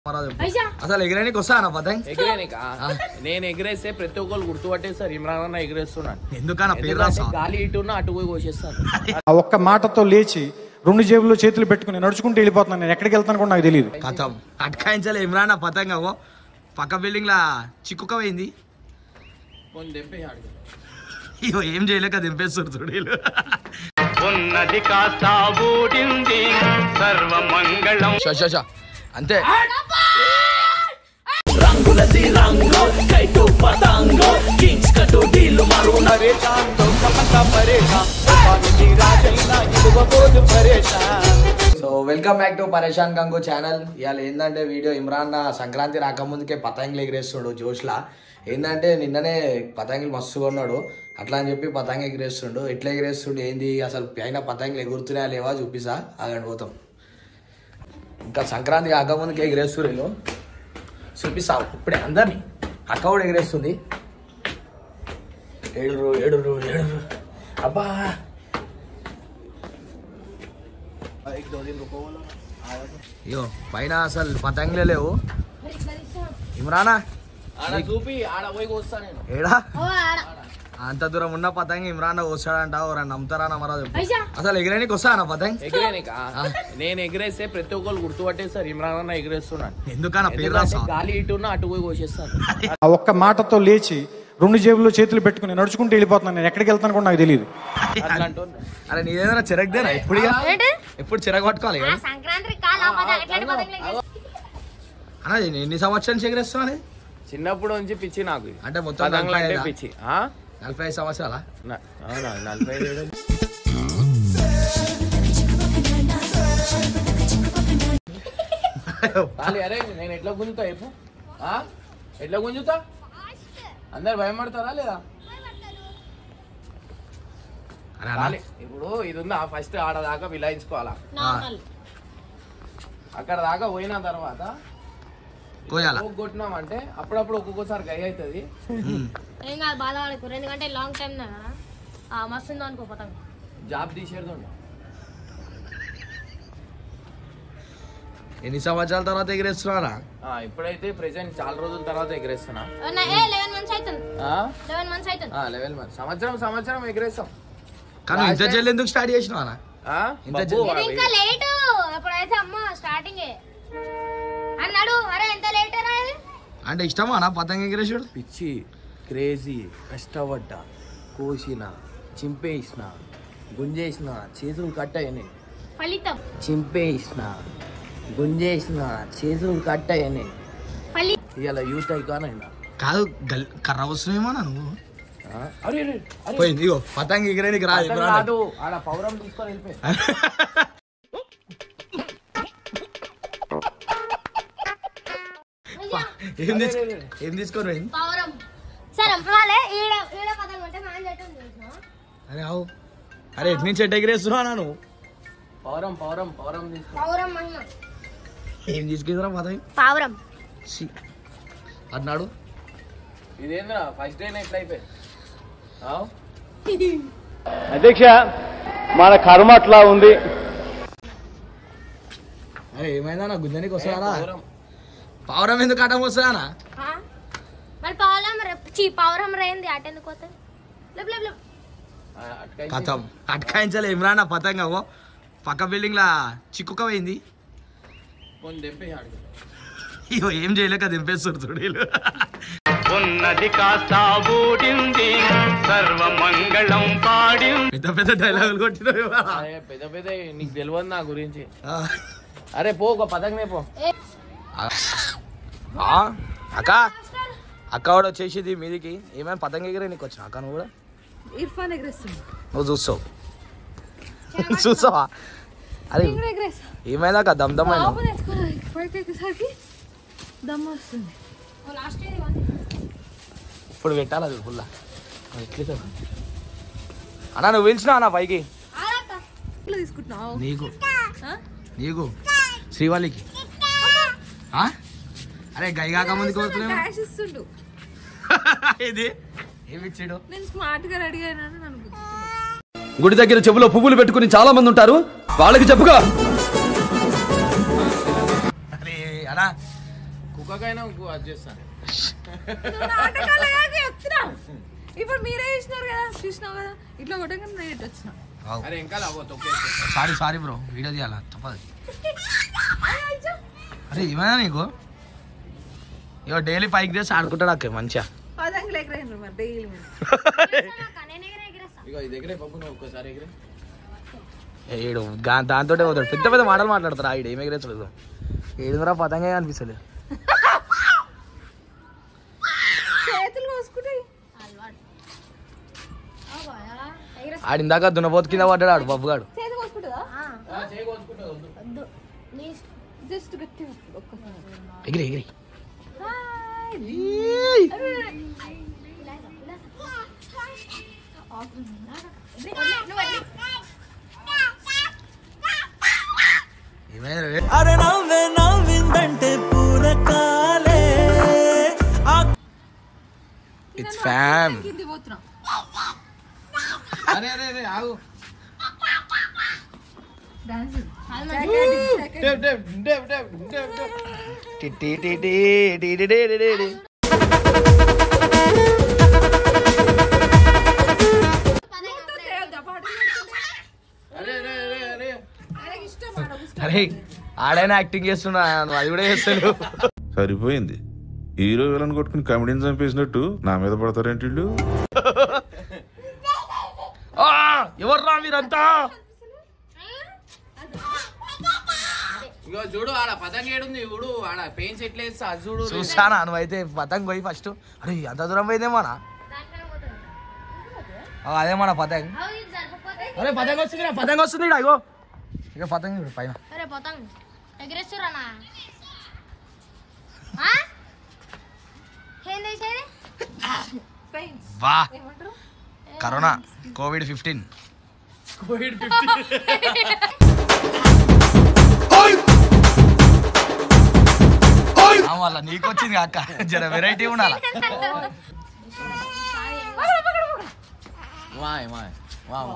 ఐషా అసలు ఎగిరేనికి వస్తా అన్న పతంగ్ ఎగిరేనిక నేను ఎగిరేస్తే ప్రతి ఒక్కరు గుర్తుపట్టేస్తారు ఇమ్రాన్ అన్న ఎగిరేస్తున్నాను ఎందుకన్నా పేరు ఎందుకంటే రాసా గాలి ఇటున్న అటు పోయి కోసేస్తాను ఆ ఒక్క మాటతో లేచి రెండు జేబుల్లో చేతులు పెట్టుకుని నడుచుకుంటూ వెళ్ళిపోతున్నాను నేను ఎక్కడికి వెళ్తాను కూడా నాకు తెలియదు కథం అట్కాయించాలి ఇమ్రాన్ ఆ పతంగ్ అవో పక్క బిల్డింగ్ లా చిక్కుక పోయింది కొన్ని దెబ్బే ఆడు ఇగో ఏం చేయలేక దింపేస్తారు చూడు వీళ్ళు. ఉన్నది కాస్త ఊడింది సర్వమంగళం షో, షో, షో. అంతే so welcome back to Pareshan Gangu channel ఇవాళ ఏంటంటే వీడియో ఇమ్రాన్ నా సంక్రాంతి రాకముందుకే పతంగులు ఎగిరేస్తుండు జోష్లా ఏంటంటే నిన్ననే పతంగులు మస్తు కొన్నాడు అట్లా అని చెప్పి పతంగి ఎగిరేస్తుండు ఎట్లా ఎగిరేస్తుండు ఏంది అసలు పైన పతంగులు ఎగురుతున్నాయా లేవా చూపిసా ఆగండి పోతాం ఇంకా సంక్రాంతి కాకముందుకే ఎగిరేస్తారు వీళ్ళు చూపిస్తా ఇప్పుడే అందరినీ అక్క కూడా ఎగిరేస్తుంది ఏడురు ఏడురు ఏడురు అబ్బా అయ్యో పైన అసలు పతంగులే లేవు ఇమ్రానా ఆడ చూపి ఆడ పోయి కోస్తా నేను ఏడా ఓ ఆడ అంత దూరం ఉన్న పతంగి ఇమ్రాన్ వస్తాడంట ఎవరన్నా నమ్ముతారా నమ్మరాదు ఐషా అసలు ఎగిరేనికి వస్తా అన్న పతంగ్ ఎగిరేనిక నేను ఎగిరేస్తే ప్రతి ఒక్కరు గుర్తుపట్టేస్తారు ఇమ్రాన్ అన్న ఎగిరేస్తున్నాను ఎందుకన్నా పేరు ఎందుకంటే రాసా గాలి ఇటున్న అటు పోయి కోసేస్తాను ఆ ఒక్క మాటతో లేచి రెండు జేబుల్లో చేతులు పెట్టుకుని నడుచుకుంటూ వెళ్ళిపోతున్నాను నేను ఎక్కడికి వెళ్తాను కూడా నాకు తెలియదు అట్లా అంటున్నా అరే నీదేదైనా చిరకదేనా ఎప్పుడు ఇక? ఏంటి ఎప్పుడు చిరగ పట్టుకోవాలి కదా సంక్రాంతి కాల ఎట్లాంటి పతంగులు అన్న ఎన్ని- ఎన్ని సంవత్సరాలు నుంచి ఎగిరేస్తున్నావు చిన్నప్పుడు నుంచి పిచ్చి నాకు ఇది. అంటే మొత్తం పతంగులు అంటే నలభై ఐదా? పిచ్చి ఆ? నలభై ఐదు సంవత్సరాలా న- అవునా నలభై ఏడు ఖాళీ అరే నేను ఎట్లా గుంజుతా చెప్పు ఆ? ఎట్లా గుంజుతా అందరు భయపడతారా లేదా అరే అన్న ఖాళీ ఇప్పుడు ఇది ఉందా ఫస్ట్ ఆడ దాకా విలాయించుకోవాలా నార్మల్ అక్కడ దాకా పోయిన తర్వాత కోయాల పోగు కొట్టినామంటే అప్పుడప్పుడు ఒక్కొక్కసారి గై అవుతుంది ఏం కాదు బాధపడకు ఎందుకంటే లాంగ్ టైం మస్తు ఉందో అనుకో పతంగ జాబ్ తీసేడుతుండ ఎన్ని సంవత్సరాల తర్వాత ఎగిరేస్తున్నారా ఇప్పుడైతే ప్రెసెంట్ చాలా రోజుల తర్వాత ఎగరేస్తున్నా ఏ లెవెన్ మంత్స్ అవుతుంది లెవెన్ మంత్స్ అవుతుంది లెవెల్ మరి సంవత్సరం సంవత్సరం ఎగరేస్తాం కానీ ఇంత జల్లు ఎందుకు స్టార్ట్ చేసినావా అన్న? ఆ? ఇంత బబ్బు, జల్ది. ఇది అవి- ఇంకా లేట్ అప్పుడైతే అమ్మ స్టార్టింగ్ అన్నాడు అరే ఎంత లేట్ రా ఇది అంటే ఇష్టమా అన్న పతంగ ఎగిరేసాడు పిచ్చి క్రేజీ కష్టపడ్డా కోసిన చింపేసిన గుంజేసిన చేతులు కట్టయని ఫలితం చింపేసిన గుంజేసిన చేతులు కట్టయని ఫలి ఇవాళ యూత్ ఐకాన్ అయినా కాదు గల్ కర్ర వస్తున్నాయేమో అన్న నువ్వు ఆ? అరే అరే, అరే. పోయింది ఇగో పతంగ ఎగిరేనికి రాదు అతను ఇమ్రాన్. కాదు ఆడ పౌరం తీసుకొని వెళ్ళిపోయి ఏం తీసు ఏం తీసుకొని పోయింది పౌరం సరే వాళ్ళే ఈడ ఈడ పతంగ అంటే మనం చేయటం చూసినా అరే అవు అరే ఎటు నుంచి ఎట్ ఎగిరేస్తున్నావు అన్న నువ్వు పౌరం పౌరం పౌరం తీసుకో పౌరం మహిమ ఏం తీసుకెళ్ళరా పతంగ పావురం ఛీ. అన్నాడు ఇదేంద్రా ఫస్ట్ డే ఎట్లా అయిపోయి ఆవ్? అధ్యక్ష మన కర్మ అట్లా ఉంది అరే ఏమైందా నా గుంజనికి వస్తారా పౌరం పావురం ఎందుకు అడ్డం వస్తానా ఆ? మరి పౌరం చీ పౌరం రేంది అటెందుకు పోతుంది లేపు లేపు లేపు ఆ, అట్కాయి కథం అట్కాయించాలి ఇమ్రాన్ ఆ పతంగ అవో పక్క బిల్డింగ్ లా చిక్కుక పోయింది కొన్ని దెబ్బే ఆడు ఇగో ఏం చేయలేక దింపేస్తారు చూడు వీళ్ళు. ఉన్నది కాస్త ఊడింది సర్వమంగళం పాడింది పెద్ద పెద్ద డైలాగులు కొట్టినావు ఇవాళ. అరే, పెద్ద పెద్ద నీకు తెలియదు నా గురించి ఆ. అరే పో ఒక పదకనే పో ఆ, అక్క అక్క కూడా వచ్చేసింది మీదికి ఏమైనా పతంగ ఎగిరే నీకు వచ్చిన అక్క నువ్వు కూడా ఇర్ఫాన్ ఎగ్రెస్తుంది నువ్వు చూస్తావు చూస్తావా అరే ఎగ్రెస్ ఏమైందా అక్క దమ్ దమ్ అయినా పాపం తెచ్చుకోవాలి పైకి ఎక్కేసరికి దమ్ వస్తుంది లాస్ట్ ఇప్పుడు పెట్టాలి అది ఫుల్ అన్నా నువ్వు పిలిచినా అన్న పైకి ఇట్లా తీసుకుంటున్నావు నీకు ఆ? నీకు శ్రీవాళ్ళకి ఆ? అరే గై కాక ముందుకు వస్తున్నావు క్యాష్ ఇస్తుండు ఇది ఏమి ఇచ్చాడు నేను స్మార్ట్ గా రెడీ అయినాను నన్ను గుర్తులేదు. గుడి దగ్గర చెవులో పువ్వులు పెట్టుకుని చాలా మంది ఉంటారు వాళ్ళకి చెప్పుగా అరే అన్నా కుక్కకైనా అది చేస్తాను నాటకాలుగా చెప్తున్నా ఇప్పుడు మీరే చూసినారు కదా చూసినావు కదా ఇట్లా కొట్టగానే నేను ఇటు వచ్చిన అరే ఇంకా లావో తొక్కేసి సారీ సారీ బ్రో వీడియో తీయాలా తప్పదు అరే ఏమైనా నీకు ఇగో డైలీ పైకి చేసి ఆడుకుంటాడు అక్క మంచిగా పదంగా ఎగరైండ్రు మరి డైలీ మీరు నేను ఎగిరే ఎగిరేస్తా ఇగో ఇది ఎగిరే పప్పు నువ్వు ఒక్కసారి ఎగిరే ఏడు దాంతో పోతాడు పెద్ద పెద్ద మాటలు మాట్లాడతారు ఆవిడ ఏమి ఎగిరేస్తాడు ఏడురా పతంగా అనిపిస్తలేదు చేతులు కోసుకుంటే అలవాటు ఆ బాయ్, అలా ఎగిరేస్తా ఆడు ఇందాక దున్నపోతు కింద పడ్డాడు ఆడు బబ్బుగాడు చేతి కోసుకుంటుందా ఆ, చేయి కోసుకుంటుంది వద్దు వద్దు నీ జస్ట్ గట్టిగా ఒక్కసారి ఎగిరి ఎగిరి అరే నవ్వే నవ్విందంటే పూరకాలే ఇట్స్ ఫ్యామ్ కింది పోతున్నా అరే అరే అరే ఆగు డాన్స్ డేవ్ డేవ్ డేవ్ డేవ్ డేవ్ డేవ్ టి టి టి టి టి టి టి టి టి టి. అరే అరే అరే అరే ఇష్టం ఆడ అరే ఆడైనా యాక్టింగ్ చేస్తున్నా నువ్వు అది కూడా చేస్తాడు సరిపోయింది హీరో విలన్ కొట్టుకుని కమెడీని చంపేసినట్టు నా మీద పడతారేంటి వీళ్ళు ఎవర్రా మీరంతా ఇగో చూడు ఆడ పతంగ ఏడుంది చూడు ఆడ పెయింట్స్ ఎట్లా వేస్తా అది చూడు చూస్తానా నువ్వైతే పతంగ్ పోయి ఫస్ట్ అరే అంత దూరం పోయిందేమోనా ఆ, అదే మన పతంగ్ అవి ఇది సరిపోతే అరే పతంగ్ వస్తుంది రా, పతంగ్ వస్తుంది ఈడ, ఇగో ఇక పతంగ్ చూడు పైన అరే పోతాం ఎగిరేస్తురానా ఏం చేసేది పెయింట్స్ వా ఏమంటారు corona covid fifteen covid fifty వాళ్ళ నీకు వచ్చింది అక్క జర వెరైటీ ఉండాల మాయ్ మాయ్ వా వా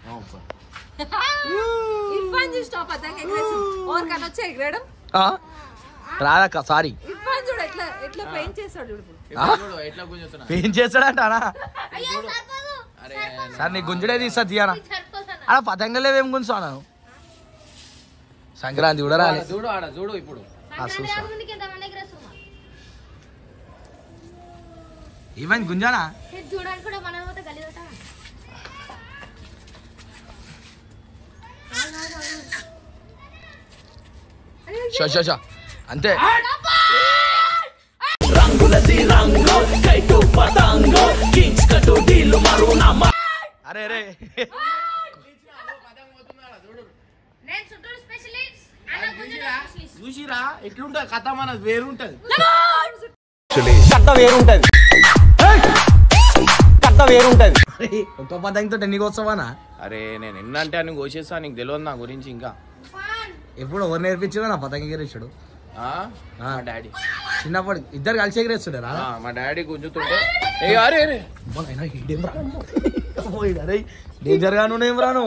ఇర్ఫాన్ చూసిన పతంగ ఎగరేసి ఓరికన్నా వచ్చి ఎగరేయడం రాదక్క సారీ ఇర్ఫాన్ చూడు ఎట్లా ఎట్లా పెయింట్ చేస్తాడు చూడు ఇప్పుడు. ఇప్పుడు చూడు ఎట్లా గుంజుతున్నా ఏం చేస్తాడంటానా అయ్యో సరిపోదు అరే సార్ నీ గుంజుడే తీస్తా తీయనా సరిపోతానా ఆడ పతంగలేవేం గుంజుతాను సంక్రాంతి కూడా రాలే ఆడ చూడు ఆడ చూడు ఇప్పుడు సంక్రాంతి రాకముందుకి ఎంతమంది ఎగిరేస్తున్నా ఏమైంది గుంజానా ఇది చూడడానికి కూడా మనం పోతే గలీదట షో షో షో అంతే అరే అరే నేను చుట్టూ స్పెషలిస్ట్ అన్న గుంజుడు స్పెషలిస్ట్ చూసిరా ఎట్లుంటది కథ మనది వేరుంటది కథ వేరుంటది కథ వేరుంటది అరే, ఒక్క పతంగితో ఎన్ని వస్తావానా అరే నేను ఎన్నంటే అని కోసేస్తా నీకు తెలియదు నా గురించి ఇంకా ఎప్పుడు ఎవరు నేర్పించాడో నా పతంగి ఎగిరేసాడు ఆ? మా డాడీ చిన్నప్పుడు ఇద్దరు కలిసి ఎగిరేస్తుండే రా ఆ, మా డాడీ గుంజుతుంటే ఏ అరే అరే అరే డేంజర్ గా నువ్వు రాను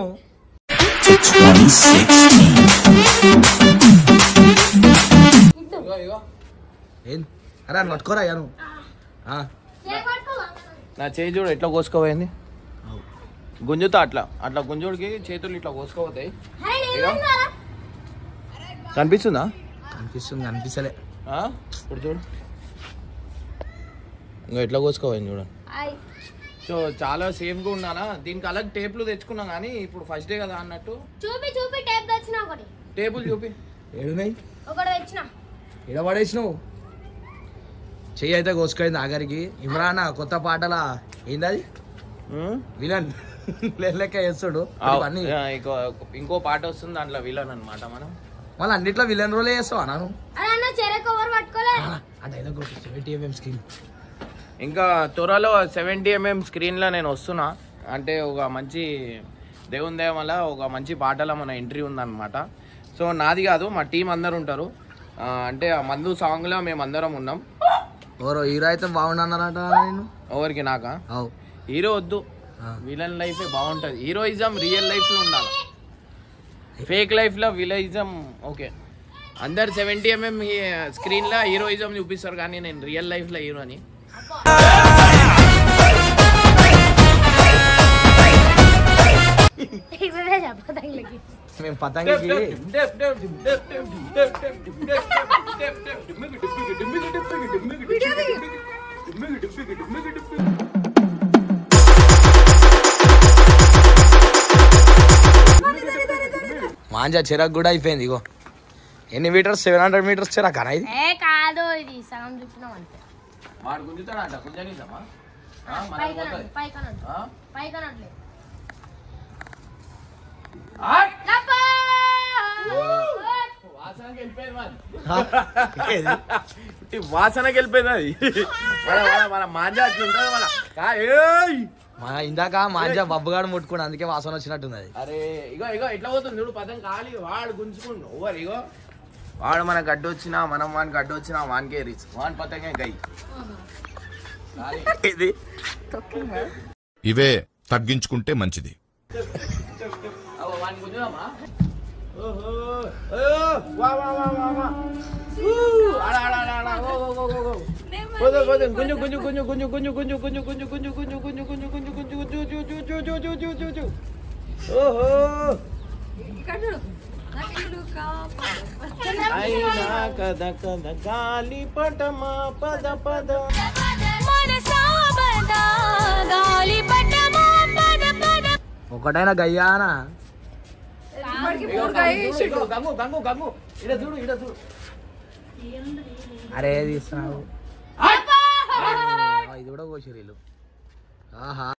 ఇగో ఇగో ఏం అరే అని పట్టుకోరా అయ్యా నువ్వు ఆ, నా చేయి చూడు ఎట్లా కోసుకోపోయింది గుంజుతా అట్లా అట్లా గుంజుడికి చేతులు ఇట్లా కోసుకోపోతాయి ఇగో. కనిపిస్తుందా కనిపిస్తుంది కనిపిస్తలే ఆ? ఇప్పుడు చూడు ఇంకా ఎట్లా కోసుకోపోయింది చూడండి హాయ్ సో చాలా సేఫ్గా ఉన్నానా దీనికి అలాగే టేపులు తెచ్చుకున్నా కానీ ఇప్పుడు ఫస్ట్ డే కదా అన్నట్టు చూపి చూపి టేప్ తెచ్చిన ఒకటి టేపులు చూపి ఏడున్నాయి ఒకటి తెచ్చిన ఈడ పడేసినావు చెయ్యి అయితే కోసుకైంది ఆఖరికి ఇమ్రాన్ కొత్త పాటల ఏంది అది ఉం? విలన్ లెక్క చేస్తాడు ఆ, అన్ని ఆ, ఇంకో ఇంకో పాట వస్తుంది దాంట్లో విలన్ అనమాట మనం మళ్ళీ అన్నిట్లో విలన్ రోలే చేస్తావా నాను అరే అన్న చెర కవర్ పట్టుకోలే ఆ డైలాగ్ కొట్టి సెవెంటీ ఎంఎం స్క్రీన్ ఇంకా త్వరలో సెవెంటీ ఎంఎం స్క్రీన్లో నేను వస్తున్నా అంటే ఒక మంచి దేవుని దయ వల్ల ఒక మంచి పాటలో మన ఎంట్రీ ఉందన్నమాట సో నాది కాదు మా టీం అందరు ఉంటారు ఆ, అంటే ఆ మందు సాంగ్లో మేము అందరం ఉన్నాం ఎవరో హీరో అయితే బాగుండన్నారట నేను ఎవరికి నాకా అవు హీరో వద్దు ఆ. విలన్ లైఫే బాగుంటుంది హీరోయిజం రియల్ లైఫ్లో ఉండాలి ఫేక్ లైఫ్లో విలయిజం ఓకే అందరు సెవెంటీ ఎంఎం స్క్రీన్ లో హీరోయిజం చూపిస్తారు కానీ నేను రియల్ లైఫ్ లో హీరోని ఎక్సర్సైజ్ పతంగులకి మేము పతంగికి మాంజా చిరాకు కూడా అయిపోయింది ఇగో ఎన్ని మీటర్స్ సెవెన్ హండ్రెడ్ మీటర్స్ చిరాకు అన్న ఇది ఏ కాదు ఇది సగం చుట్టినాం అంతే వాడు గుంజుతాడంట గుంజనిద్దామా పైకనట్లు పైకనట్లు పైకనట్లే వాసనకి వెళ్ళిపోయింది మరి వాసనకి వెళ్ళిపోయింది అది మన మన మన మాంజా అట్లా ఉంటుంది మన కా- ఏయ్! మా ఇందాక మాంజా బబ్బుగాడు ముట్టుకుని అందుకే వాసన వచ్చినట్టుంది అది అరే ఇగో ఇగో ఎట్లా పోతుంది చూడు పదం ఖాళీ వాడు గుంజుకుండు ఓవర్ ఇగో వాడు మన గడ్డ వచ్చినా మనం వానికి గడ్డ వచ్చినా వానికే రీచ్ వాని పతంగే గై ఇది ఇవే తగ్గించుకుంటే మంచిది అవ్వ, వాని గుంజుదామా ఓహో ఓ, వా వా వా వా వా ఊ, ఆడ ఆడ ఆడ ఆడ ఓ ఓ ఓ ఓ, ఓ పోదు పోదు గుంజు గుంజు గుంజు గుంజు గుంజు గుంజు గుంజు గుంజు గుంజు గుంజు గుంజు గుంజు గుంజు గుంజు గుంజు జు జు జు జు జు జు జు జు ఓహో ఇక్కడ చూడు నాకు ఇల్లు కాపాడు. అయినా కథ కథ గాలి పటమా పద పద ఒకటైనా గయ్యానా ఇప్పటికి మూడు కాయ వేసిండు. గంగు గంగు గంగు ఇడ చూడు ఇడ చూడు అరే తీస్తున్నావు ఇది కూడా కోసిరీలు ఆహా